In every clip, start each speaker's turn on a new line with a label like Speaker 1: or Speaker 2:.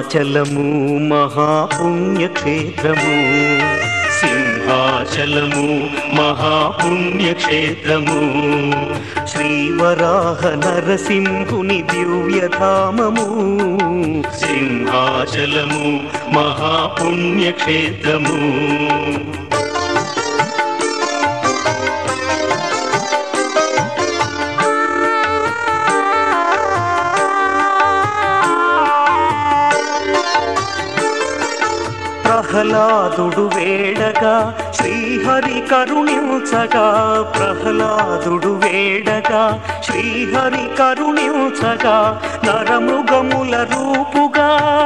Speaker 1: సింహాచలము మహాపుణ్యక్షేత్రము సింహాచలము మహాపుణ్యక్షేత్రము శ్రీవరాహ నరసింహుని దివ్యధామము సింహాచలము మహాపుణ్యక్షేత్రము ప్రహ్లాదుడు వేడగా శ్రీహరి కరుణించగా ప్రహ్లాదుడు వేడగా శ్రీహరి కరుణించగా నరమృగముల రూపుగా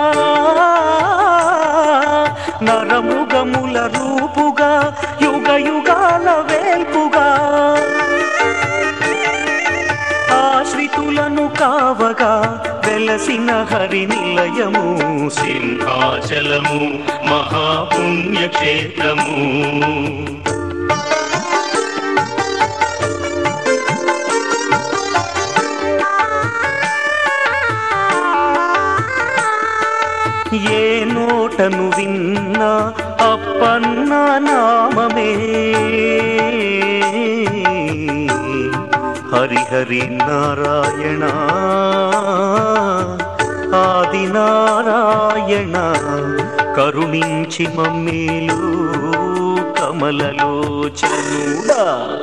Speaker 1: నరమృగముల రూపుగా యుగ యుగాల వేల్పుగా ఆశ్రితులను కావగా వెలసిన హరి నిలయము సింహాచలము మహాపుణ్యక్షేత్రము ఏ నోటను విన్నా అప్పన్న నామమే హరిహరి నారాయణ ఆది నారాయణ కరుణించి మమ్మీలు కమలలోచనుడా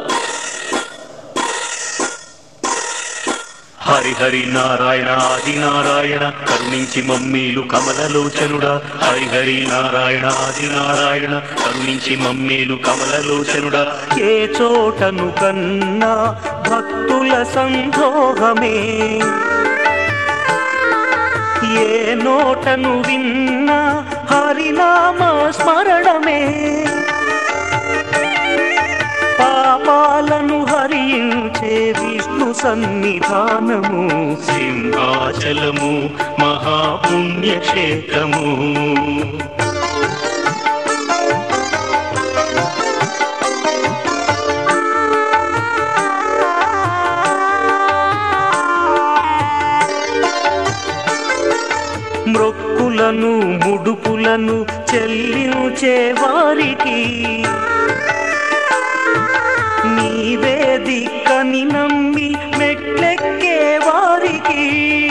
Speaker 1: హరిహరి నారాయణ ఆది నారాయణ కరుణించి మమ్మీలు కమలలోచనుడా హరిహరి నారాయణ ఆది నారాయణ కరుణించి మమ్మీలు కమలలోచనుడా ఏ చోటను కన్నా భక్తుల సందోహమే ఏ నోటను విన్నా హరినామ స్మరణమే పాపాలను హరించే విష్ణు సన్నిధానము సింహాచలము మహాపుణ్యక్షేత్రము మ్రొక్కులను ముడుపులను చెల్లించే వారికి నీవే దిక్కని నమ్మి మెట్లెక్కే వారికి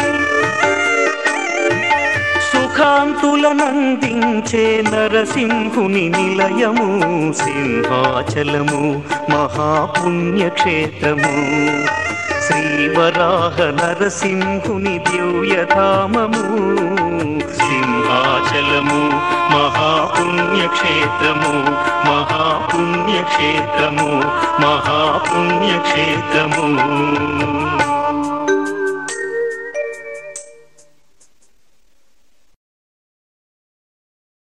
Speaker 1: సుఖాంతులనందించే నరసింహుని నిలయము సింహాచలము మహాపుణ్యక్షేత్రము శ్రీవరాహ నరసింహుని దివ్యధామము సింహాచలము మహాపుణ్యక్షేత్రము మహాపుణ్యక్షేత్రము మహాపుణ్యక్షేత్రము